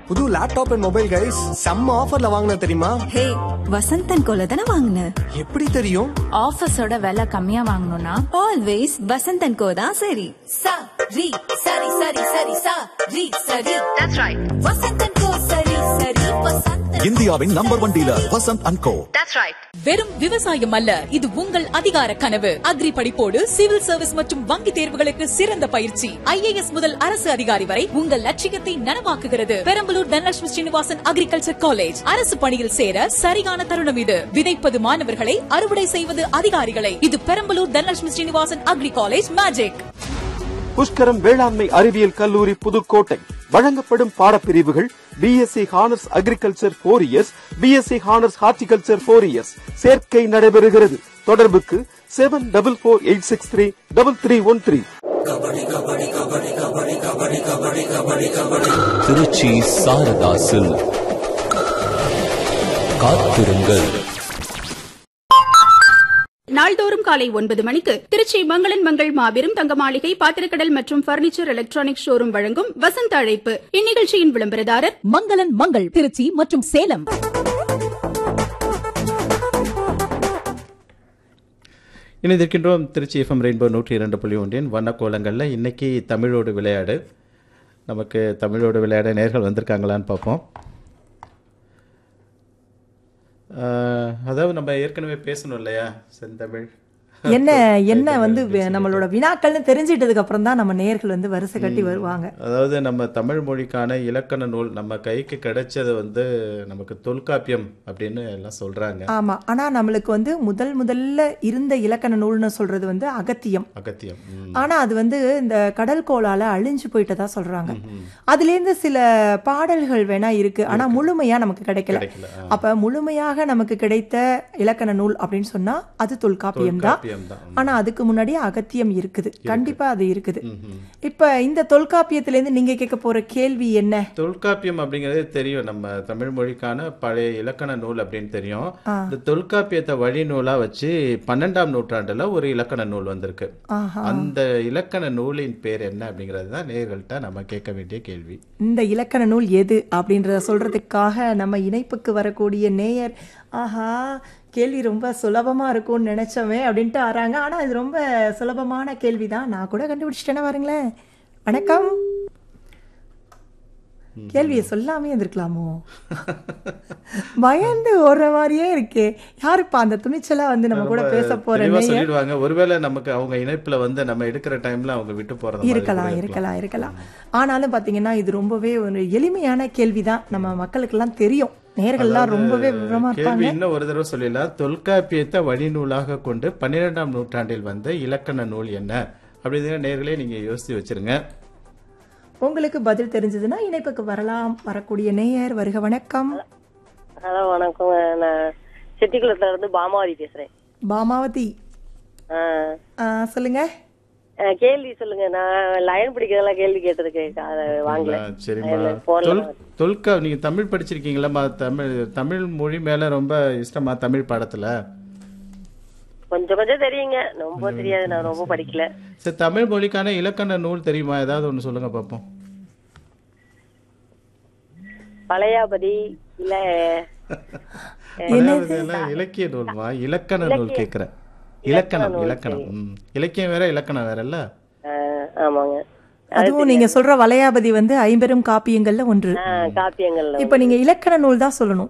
புது laptop and mobile guys செம்ம ஆஃபர்ல வாங்கின தெரியுமா ஹே வசந்தன் கோல தானே வாங்கின எப்படி தெரியும் ஆஃபீஸோட விலை கம்மியா வாங்கணும்னா ஆல்வேஸ் வசந்தன் கோ தான் சரி sa ri sari sari sari sa ri sari that's right vasantan ko sari sari vasantan இந்தியாவின் number one dealer Vasanth and co வெறும் விவசாயம் அல்ல இது உங்கள் அதிகார கனவு அக்ரி படிப்போடு சிவில் சர்வீஸ் மற்றும் வங்கி தேர்வுகளுக்கு சிறந்த பயிற்சி ஐஏஎஸ் முதல் அரசு அதிகாரி வரை உங்கள் லட்சியத்தை நனவாக்குகிறது பெரம்பலூர் தனலட்சுமி ஸ்ரீனிவாசன் அக்ரிகல்ச்சர் காலேஜ் அரசு பணியில் சேர சரியான தருணம் இது விதைப்பது மாணவர்களை அறுவடை செய்வது அதிகாரிகளை இது Perambalur Dhanalakshmi Srinivasan agri college magic Pushkaram வேளாண்மை அறிவியல் கல்லூரி புதுக்கோட்டை வழங்கப்படும் பாடப்பிரிவுகள் BSc honours agriculture four years BSc honours horticulture four years சேர்க்கை நடைபெறுகிறது தொடர்புக்கு seven double four eight six three double three one three Trichy Saradha silk காத்திருங்கள் நாள்தோறும் காலை ஒன்பது மணிக்கு திருச்சி மங்களன் மங்கள் மாபெரும் தங்க மாளிகை பாத்திரக்கடல் மற்றும் பர்னிச்சர் எலக்ட்ரானிக் ஷோரூம் வழங்கும் வசந்த அழைப்பு இந்நிகழ்ச்சியின் விளம்பரதாரர் மங்களன் மங்கள் திருச்சி மற்றும் சேலம் இணைந்திருக்கின்றோம் திருச்சி எஃப்எம் ரெயின்போ நூற்றி இரண்டு புள்ளி ஒன்றின் வண்ணக்கோலங்களில் இன்னைக்கு தமிழோடு விளையாடு நமக்கு தமிழோடு விளையாட நேர்கள் வந்திருக்காங்களான்னு பார்ப்போம் ஆஹ், அதாவது நம்ம ஏற்கனவே பேசணும் இல்லையா செந்தமிழ் என்ன என்ன வந்து வி- நம்மளோட வினாக்கள்னு தெரிஞ்சிட்டதுக்கு அப்புறம் தான் நம்ம நேர்கள் வந்து வரிசை கட்டி வருவாங்க அதாவது நம்ம தமிழ் மொழிக்கான இலக்கண நூல் நம்ம கைக்கு கிடைச்சது வந்து நமக்கு தொல்காப்பியம் அப்படின்னு எல்லாம் சொல்றாங்க ஆமா ஆனா நம்மளுக்கு வந்து முதல் முதல்ல இருந்த இலக்கண நூல்னு சொல்றது வந்து அகத்தியம் அகத்தியம் ம். ஆனா அது வந்து இந்த கடல் கோளால அழிஞ்சு போயிட்டதா சொல்றாங்க அதுல இருந்து சில பாடல்கள் வேணா இருக்கு ஆனா முழுமையா நமக்கு கிடைக்கல கிடைக்கல ஆ. அப்ப முழுமையாக நமக்கு கிடைத்த இலக்கண நூல் அப்படின்னு சொன்னா அது தொல்காப்பியம் தான் தொல்காப்பியம் தான் ஆனா அதுக்கு முன்னாடி அகத்தியம் இருக்குது கண்டிப்பா அது இருக்குது இப்ப இந்த தொல்காப்பியத்துல இருந்து நீங்க கேட்க போற கேள்வி என்ன தொல்காப்பியம் அப்படிங்கிறது தெரியும் நம்ம தமிழ் மொழிக்கான பழைய இலக்கண நூல் அப்படின்னு தெரியும் இந்த தொல்காப்பியத்தை வழி நூலா வச்சு பன்னெண்டாம் நூற்றாண்டுல ஒரு இலக்கண நூல் வந்திருக்கு ஆஹா அந்த இலக்கண நூலின் பேர் என்ன அப்படிங்கிறது தான் நேர்கள்ட்ட நம்ம கேட்க வேண்டிய கேள்வி இந்த இலக்கண நூல் எது அப்படின்றத சொல்றதுக்காக நம்ம இணைப்புக்கு வரக்கூடிய நேயர் ஆஹா கேள்வி ரொம்ப சுலபமா இருக்கும்னு நினைச்சோமே அப்படின்ட்டு வராங்க ஆனா இது ரொம்ப சுலபமான கேள்விதான் நான் கூட கண்டுபிடிச்சிட்டேன்னு பாருங்களேன் வணக்கம் கேள்வியை சொல்லாமே இருந்திருக்கலாமோ பயந்து ஓடுற மாதிரியே இருக்கே யாருப்பா அந்த துணிச்சலா வந்து நம்ம கூட பேச போற தெளிவா நேயர் சொல்லிடுவாங்க ஒருவேளை நமக்கு அவங்க இணைப்புல வந்து நம்ம எடுக்கிற டைம்ல அவங்க விட்டு போறது மாதிரி இருக்கலாம் கூட இருக்கலாம் இருக்கலாம் ஆனாலும் பாத்தீங்கன்னா இது ரொம்பவே ஒரு எளிமையான கேள்விதான் நம்ம மக்களுக்கெல்லாம் தெரியும் நேர்கள்லாம் ரொம்பவே விவரமா கேள்வி இருப்பாங்க இன்னும் ஒரு தடவை சொல்லலாம் தொல்காப்பியத்தை வழிநூலாக கொண்டு பன்னிரெண்டாம் நூற்றாண்டில் வந்த இலக்கண நூல் என்ன அப்படின்னு நேர்களே நீங்க யோசிச்சு வச்சிருங்க உங்களுக்கு பதில் தெரிஞ்சதுன்னா இணைப்புக்கு வரலாம் வரக்கூடிய நேயர் வருக வணக்கம் ஹலோ வணக்கம் நான் செட்டிக்குளத்துல இருந்து பாமாவதி பேசுறேன் பாமாவதி ஆ, ஆ, சொல்லுங்க ஆ, கேள்வி சொல்லுங்க நான் லைன் பிடிக்கிறதெல்லாம் கேள்வி கேட்டிருக்கேன் அதை வாங்கல ஆ, சரிம்மா அதுல போன்ல தொல் தொல்கா நீங்க தமிழ் படிச்சிருக்கீங்களா தமிழ் தமிழ் மொழி மேல ரொம்ப இஷ்டமா தமிழ் பாடத்துல கொஞ்சம் கொஞ்சம் தெரியுங்க ரொம்ப தெரியாது நான் ரொம்ப படிக்கல சரி தமிழ் மொழிக்கான இலக்கண நூல் தெரியுமா ஏதாவது ஒண்ணு சொல்லுங்க பார்ப்போம் பழையாபதி இல்ல அதாவது இதெல்லாம் இலக்கிய நூல்மா இலக்கண நூல் கேக்குறேன் இலக்கணம் இலக்கணம் ம். இலக்கியம் வேற இலக்கணம் வேறல்ல ஆ, ஆமாங்க அதுவும் நீங்க சொல்ற வளையாபதி வந்து ஐம்பெரும் காப்பியங்கள்ல ஒன்று ஆ, காப்பியங்கள்ல இப்ப நீங்க இலக்கண நூல் தான் சொல்லணும்